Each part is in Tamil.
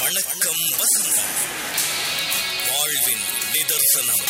வணக்கம் வசந்தம் வாழ்வின் நிதர்சனம்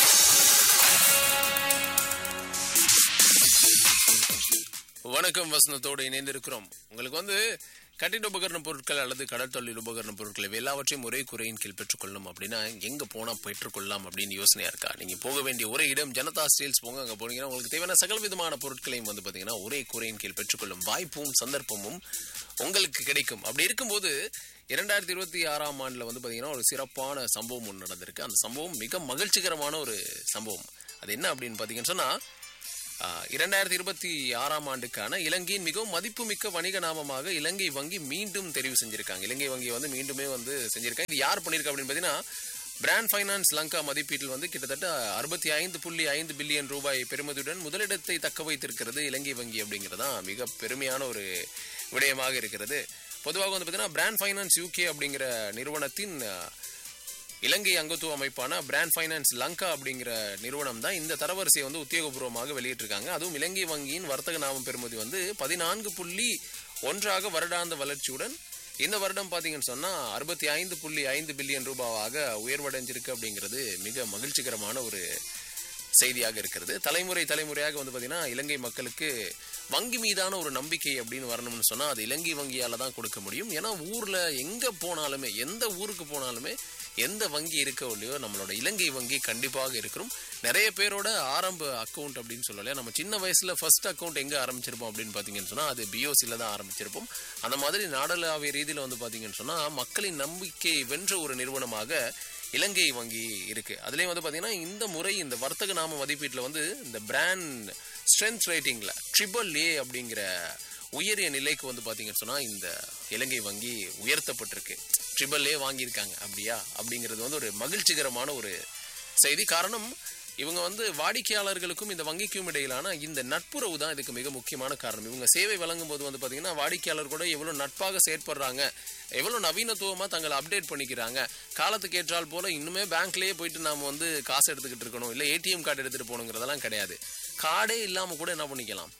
வணக்கம் வசந்தத்தோடு இணைந்திருக்கிறோம் உங்களுக்கு வந்து கட்டிட உபகரண பொருட்கள் அல்லது கடல் தொழில் உபகரண பொருட்கள் இவை எல்லாவற்றையும் ஒரே குறையின் கீழ் பெற்றுக்கொள்ளணும் அப்படின்னா எங்க போனா பெற்றுக்கொள்ளலாம் அப்படின்னு யோசனையா இருக்கா நீங்க போக வேண்டிய ஒரே இடம் ஜனதா ஸ்டீல்ஸ் போங்க அங்க போனீங்கன்னா உங்களுக்கு தேவையான சகல விதமான பொருட்களையும் வந்து பாத்தீங்கன்னா ஒரே குறையின் கீழ் பெற்றுக்கொள்ளும் வாய்ப்பும் சந்தர்ப்பமும் உங்களுக்கு கிடைக்கும் அப்படி இருக்கும்போது இரண்டாயிரத்தி இருபத்தி ஆறாம் ஆண்டுல வந்து பாத்தீங்கன்னா ஒரு சிறப்பான சம்பவம் ஒன்று நடந்திருக்கு அந்த சம்பவம் மிக மகிழ்ச்சிகரமான ஒரு சம்பவம் அது என்ன அப்படின்னு பாத்தீங்கன்னு சொன்னா ஆஹ், இரண்டாயிரத்தி இருபத்தி ஆறாம் ஆண்டுக்கான இலங்கையின் மிகவும் மதிப்புமிக்க வணிக நாமமாக இலங்கை வங்கி மீண்டும் தெரிவு செஞ்சிருக்காங்க இலங்கை வங்கியை வந்து மீண்டுமே வந்து செஞ்சிருக்காங்க இது யார் பண்ணியிருக்கா அப்படின்னு பார்த்தீங்கன்னா பிராண்ட் ஃபைனான்ஸ் லங்கா மதிப்பீட்டில் வந்து கிட்டத்தட்ட அறுபத்தி ஐந்து புள்ளி ஐந்து பில்லியன் ரூபாய் பெறுமதியுடன் முதலிடத்தை தக்க வைத்திருக்கிறது இலங்கை வங்கி அப்படிங்கிறது தான் மிக பெருமையான ஒரு விடயமாக இருக்கிறது பொதுவாக வந்து பார்த்தீங்கன்னா பிராண்ட் ஃபைனான்ஸ் யூகே அப்படிங்கிற நிறுவனத்தின் ஆஹ், இலங்கை அங்கத்துவ அமைப்பான பிராண்ட் ஃபைனான்ஸ் லங்கா அப்படிங்கிற நிறுவனம் தான் இந்த தரவரிசையை வந்து உத்தியோகபூர்வமாக வெளியிட்டிருக்காங்க அதுவும் இலங்கை வங்கியின் வர்த்தக நாம பெறுமதி வந்து பதினான்கு புள்ளி ஒன்றாக வருடாந்த வளர்ச்சியுடன் இந்த வருடம் பார்த்தீங்கன்னு சொன்னா அறுபத்தி ஐந்து புள்ளி ஐந்து பில்லியன் ரூபாவாக உயர்வடைஞ்சிருக்கு அப்படிங்கிறது மிக மகிழ்ச்சிகரமான ஒரு செய்தியாக இருக்கிறது தலைமுறை தலைமுறையாக வந்து பார்த்தீங்கன்னா இலங்கை மக்களுக்கு வங்கி மீதான ஒரு நம்பிக்கை அப்படின்னு வரணும்னு சொன்னா அது இலங்கை வங்கியால தான் கொடுக்க முடியும் ஏன்னா ஊர்ல எங்க போனாலுமே எந்த ஊருக்கு போனாலுமே எந்த வங்கி இருக்கோ இல்லையோ நம்மளோட இலங்கை வங்கி கண்டிப்பாக இருக்கிறோம் நிறைய பேரோட ஆரம்ப அக்கவுண்ட் அப்படின்னு சொல்லலையா நம்ம சின்ன வயசுல ஃபர்ஸ்ட் அக்கவுண்ட் எங்க ஆரம்பிச்சிருப்போம் அப்படின்னு பாத்தீங்கன்னு சொன்னா அது பிஓசில தான் ஆரம்பிச்சிருப்போம் அந்த மாதிரி நாடளாவிய ரீதியில வந்து பாத்தீங்கன்னு சொன்னா மக்களின் நம்பிக்கை வென்ற ஒரு நிறுவனமாக இலங்கை வங்கி இருக்கு அதுலயும் வந்து பாத்தீங்கன்னா இந்த முறை இந்த வர்த்தக நாம மதிப்பீட்டுல வந்து இந்த பிராண்ட் ஸ்ட்ரென்த் ரேட்டிங்ல ட்ரிபிள் ஏ அப்படிங்கிற உயரிய நிலைக்கு வந்து பாத்தீங்கன்னு சொன்னா இந்த இலங்கை வங்கி உயர்த்தப்பட்டிருக்கு ட்ரிபிள் ஏ வாங்கியிருக்காங்க அப்படியா அப்படிங்கிறது வந்து ஒரு மகிழ்ச்சிகரமான ஒரு செய்தி காரணம் இவங்க வந்து வாடிக்கையாளர்களுக்கும் இந்த வங்கிக்கும் இடையிலான இந்த நட்புறவு தான் இதுக்கு மிக முக்கியமான காரணம் இவங்க சேவை வழங்கும் போது வந்து பாத்தீங்கன்னா வாடிக்கையாளர் கூட எவ்வளவு நட்பாக செயற்படுறாங்க எவ்வளவு நவீனத்துவமா தங்களை அப்டேட் பண்ணிக்கிறாங்க காலத்துக்கு ஏற்றால் போல இன்னுமே பேங்க்லயே போயிட்டு நாம வந்து காசு எடுத்துக்கிட்டு இருக்கணும் இல்ல ஏடிஎம் கார்டு எடுத்துட்டு போகணுங்கிறதெல்லாம் கிடையாது கார்டே இல்லாம கூட என்ன பண்ணிக்கலாம்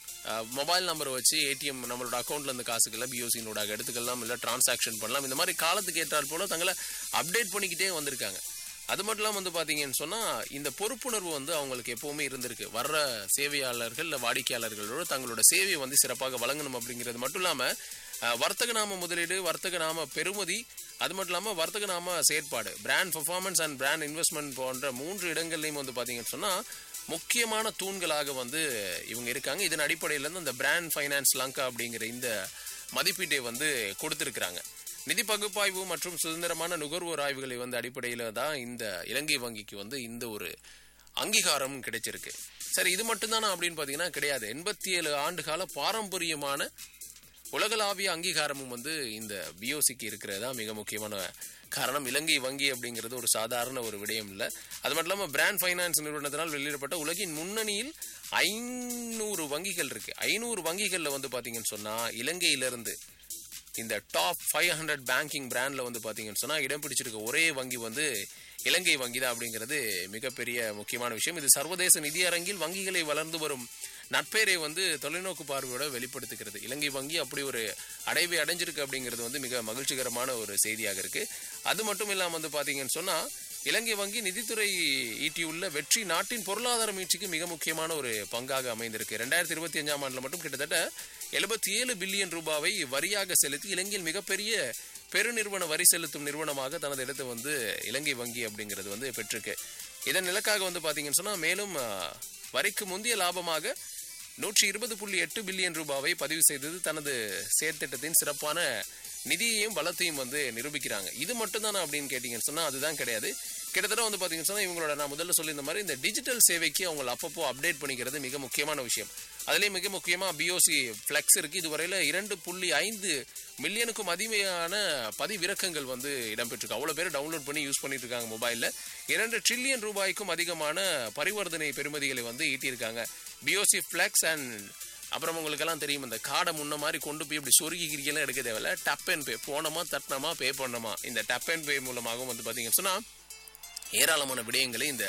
மொபைல் நம்பர் வச்சு ஏடிஎம் நம்மளோட அக்கௌண்ட்ல இருந்து காசுக்கெல்லாம் பிஓசினோட எடுத்துக்கலாம் இல்லை டிரான்சாக்ஷன் பண்ணலாம் இந்த மாதிரி காலத்துக்கு ஏற்றால் போல தங்களை அப்டேட் பண்ணிக்கிட்டே வந்திருக்காங்க அது மட்டும் இல்லாமல் வந்து பார்த்தீங்கன்னு சொன்னால் இந்த பொறுப்புணர்வு வந்து அவங்களுக்கு எப்போவுமே இருந்திருக்கு வர்ற சேவையாளர்கள் இல்லை வாடிக்கையாளர்களோட தங்களோட சேவையை வந்து சிறப்பாக வழங்கணும் அப்படிங்கிறது மட்டும் இல்லாமல் வர்த்தக நாம முதலீடு வர்த்தக நாம பெறுமதி அது மட்டும் இல்லாமல் வர்த்தக நாம செயற்பாடு brand performance and brand investment போன்ற மூன்று இடங்கள்லையும் வந்து பார்த்தீங்கன்னு சொன்னால் முக்கியமான தூண்களாக வந்து இவங்க இருக்காங்க இதன் அடிப்படையில் இருந்து இந்த பிராண்ட் ஃபைனான்ஸ் லங்கா அப்படிங்கிற இந்த மதிப்பீட்டை வந்து கொடுத்துருக்குறாங்க நிதி பகுப்பாய்வு மற்றும் சுதந்திரமான நுகர்வோர் ஆய்வுகளை வந்து அடிப்படையில் தான் இந்த இலங்கை வங்கிக்கு வந்து இந்த ஒரு அங்கீகாரம் கிடைச்சிருக்கு சரி இது மட்டும்தானா அப்படின்னு பார்த்தீங்கன்னா கிடையாது எண்பத்தி ஏழு ஆண்டுகால பாரம்பரியமான உலகளாவிய அங்கீகாரமும் வந்து இந்த பிஓசிக்கு இருக்கிறதா மிக முக்கியமான காரணம் இலங்கை வங்கி அப்படிங்கிறது ஒரு சாதாரண ஒரு விடயம் இல்லை அது மட்டும் இல்லாமல் பிராண்ட் ஃபைனான்ஸ் நிறுவனத்தினால் வெளியிடப்பட்ட உலகின் முன்னணியில் ஐநூறு வங்கிகள் இருக்கு ஐநூறு வங்கிகளில் வந்து பார்த்தீங்கன்னு சொன்னால் இலங்கையிலிருந்து இந்த டாப் ஃபைவ் ஹண்ட்ரட் பேங்கிங் பிராண்ட்ல வந்து பார்த்தீங்கன்னு சொன்னால் இடம் பிடிச்சிருக்க ஒரே வங்கி வந்து இலங்கை வங்கி தான் அப்படிங்கிறது மிகப்பெரிய முக்கியமான விஷயம் இது சர்வதேச நிதி அரங்கில் வங்கிகளை வளர்ந்து வரும் நட்பெயரை வந்து தொலைநோக்கு பார்வையோட வெளிப்படுத்துகிறது இலங்கை வங்கி அப்படி ஒரு அடைவை அடைஞ்சிருக்கு அப்படிங்கிறது வந்து மிக மகிழ்ச்சிகரமான ஒரு செய்தியாக இருக்கு அது மட்டும் இல்லாமல் வந்து பார்த்தீங்கன்னு சொன்னா இலங்கை வங்கி நிதித்துறை ஈட்டியுள்ள வெற்றி நாட்டின் பொருளாதார மீட்சிக்கு மிக முக்கியமான ஒரு பங்காக அமைந்திருக்கு ரெண்டாயிரத்தி இருபத்தி அஞ்சாம் ஆண்டுல மட்டும் கிட்டத்தட்ட எழுபத்தி ஏழு பில்லியன் ரூபாவை வரியாக செலுத்தி இலங்கையில் மிகப்பெரிய பெருநிறுவன வரி செலுத்தும் நிறுவனமாக தனது இடத்தை வந்து இலங்கை வங்கி அப்படிங்கிறது வந்து பெற்றிருக்கு இதன் இலக்காக வந்து பாத்தீங்கன்னு சொன்னா மேலும் ஆஹ், வரிக்கு முந்தைய லாபமாக நூற்றி இருபது புள்ளி எட்டு பில்லியன் ரூபாவை பதிவு செய்தது தனது செயற்திட்டத்தின் சிறப்பான நிதியையும் பலத்தையும் வந்து நிரூபிக்கிறாங்க இது மட்டும்தானா அப்படின்னு கேட்டீங்கன்னு சொன்னா அதுதான் கிடையாது கிட்டத்தட்ட வந்து பாத்தீங்கன்னு சொன்னா இவங்களோட நான் முதல்ல சொல்லியிருந்த மாதிரி இந்த டிஜிட்டல் சேவைக்கு அவங்க அப்பப்போ அப்டேட் பண்ணிக்கிறது மிக முக்கியமான விஷயம் அதுலேயும் மிக முக்கியமா பிஓசி ஃப்ளெக்ஸ் இருக்கு இதுவரையில இரண்டு புள்ளி ஐந்து மில்லியனுக்கும் அதிகமான பதிவிறக்கங்கள் வந்து இடம்பெற்றிருக்கு அவ்வளோ பேர் டவுன்லோட் பண்ணி யூஸ் பண்ணிட்டு இருக்காங்க மொபைலில் இரண்டு ட்ரில்லியன் ரூபாய்க்கும் அதிகமான பரிவர்த்தனை பெறுமதிகளை வந்து ஈட்டியிருக்காங்க பிஓசி ஃப்ளெக்ஸ் அண்ட் அப்புறம் உங்களுக்கெல்லாம் தெரியும் இந்த கார்டை முன்ன மாதிரி கொண்டு போய் இப்படி சொருகிக்கிறீங்கலாம் எடுக்க தேவையில்ல டப் அண்ட் பே போனோமா தட்டினோமா பே பண்ணோமா இந்த டப் அண்ட் பே மூலமாகவும் வந்து பார்த்தீங்கன்னு சொன்னால் ஏராளமான விடயங்களை இந்த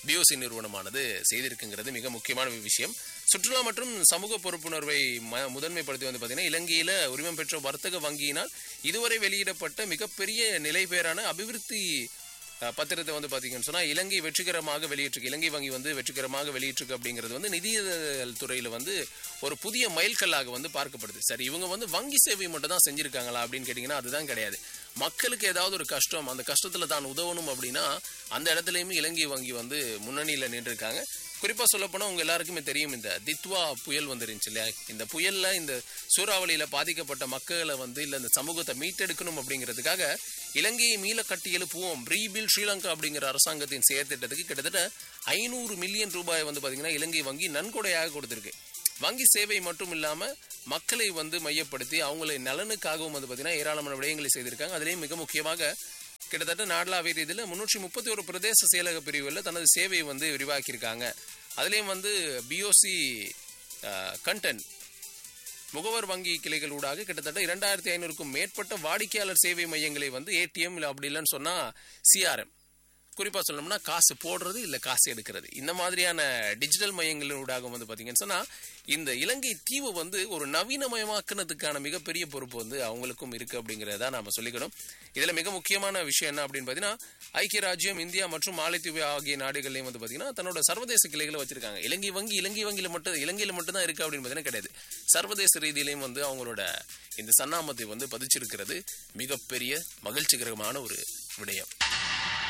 பிஓசி நிறுவனமானது செய்திருக்குங்கிறது மிக முக்கியமான விஷயம் சுற்றுலா மற்றும் சமூக பொறுப்புணர்வை ம- முதன்மைப்படுத்தி வந்து பார்த்தீங்கன்னா இலங்கையில உரிமம் பெற்ற வர்த்தக வங்கியினால் இதுவரை வெளியிடப்பட்ட மிகப்பெரிய நிலைபெயரான அபிவிருத்தி அஹ், பத்திரத்தை வந்து பார்த்தீங்கன்னு சொன்னா இலங்கை வெற்றிகரமாக வெளியிட்டிருக்கு இலங்கை வங்கி வந்து வெற்றிகரமாக வெளியிட்டிருக்கு அப்படிங்கிறது வந்து நிதியியல் துறையில வந்து ஒரு புதிய மைல்கல்லாக வந்து பார்க்கப்படுது சரி இவங்க வந்து வங்கி சேவை மட்டும் தான் செஞ்சிருக்காங்களா அப்படின்னு கேட்டிங்கன்னா அதுதான் கிடையாது மக்களுக்கு ஏதாவது ஒரு கஷ்டம் அந்த கஷ்டத்துல தான் உதவணும் அப்படின்னா அந்த இடத்துலயுமே இலங்கை வங்கி வந்து முன்னணியில நின்றுருக்காங்க குறிப்பா சொல்லப்போனா உங்க எல்லாருக்குமே தெரியும் இந்த தித்வா புயல் வந்துருந்துச்சு இல்லையா இந்த புயல்ல இந்த சூறாவளியில பாதிக்கப்பட்ட மக்களை வந்து இல்ல இந்த சமூகத்தை மீட்டெடுக்கணும் அப்படிங்கிறதுக்காக இலங்கையை மீள கட்டி எழுப்புவோம் ரீபில் ஸ்ரீலங்கா அப்படிங்கிற அரசாங்கத்தின் செயற்திட்டத்துக்கு கிட்டத்தட்ட ஐநூறு மில்லியன் ரூபாய் வந்து பாத்தீங்கன்னா இலங்கை வங்கி நன்கொடையாக கொடுத்திருக்கு வங்கி சேவை மட்டும் இல்லாம மக்களை வந்து மையப்படுத்தி அவங்களை நலனுக்காகவும் வந்து பாத்தீங்கன்னா ஏராளமான விடயங்களை செய்திருக்காங்க அதுலயும் மிக முக்கியமாக கிட்டத்தட்ட நாடளாவிய ரீதியில் முன்னூற்றி முப்பத்தி ஒரு பிரதேச செயலக பிரிவுகளில் தனது சேவையை வந்து விரிவாக்கியிருக்காங்க அதுலேயும் வந்து பிஓசி கண்டென்ட் முகவர் வங்கி கிளைகள் ஊடாக கிட்டத்தட்ட இரண்டாயிரத்தி ஐநூறுக்கும் மேற்பட்ட வாடிக்கையாளர் சேவை மையங்களை வந்து ஏடிஎம் இல்லை அப்படி இல்லைன்னு சொன்னால் சிஆர்எம் குறிப்பாக சொல்லணும்னா காசு போடுறது இல்லை காசு எடுக்கிறது இந்த மாதிரியான டிஜிட்டல் மையங்களின் ஊடாக வந்து பார்த்தீங்கன்னு சொன்னால் இந்த இலங்கை தீவு வந்து ஒரு நவீனமயமாக்குனதுக்கான மிகப்பெரிய பொறுப்பு வந்து அவங்களுக்கும் இருக்குது அப்படிங்கிறத நாம சொல்லிக்கணும் இதில் மிக முக்கியமான விஷயம் என்ன அப்படின்னு பார்த்தீங்கன்னா ஐக்கிய ராஜ்யம் இந்தியா மற்றும் மாலைத்தீவு ஆகிய நாடுகள்லையும் வந்து பார்த்தீங்கன்னா தன்னோட சர்வதேச கிளைகளை வச்சிருக்காங்க இலங்கை வங்கி இலங்கை வங்கியில் மட்டும் இலங்கையில் மட்டும் தான் இருக்குது அப்படின்னு பார்த்தீங்கன்னா கிடையாது சர்வதேச ரீதியிலையும் வந்து அவங்களோட இந்த சன்னாமத்தை வந்து பதிச்சிருக்கிறது மிகப்பெரிய மகிழ்ச்சிகரமான ஒரு விடயம்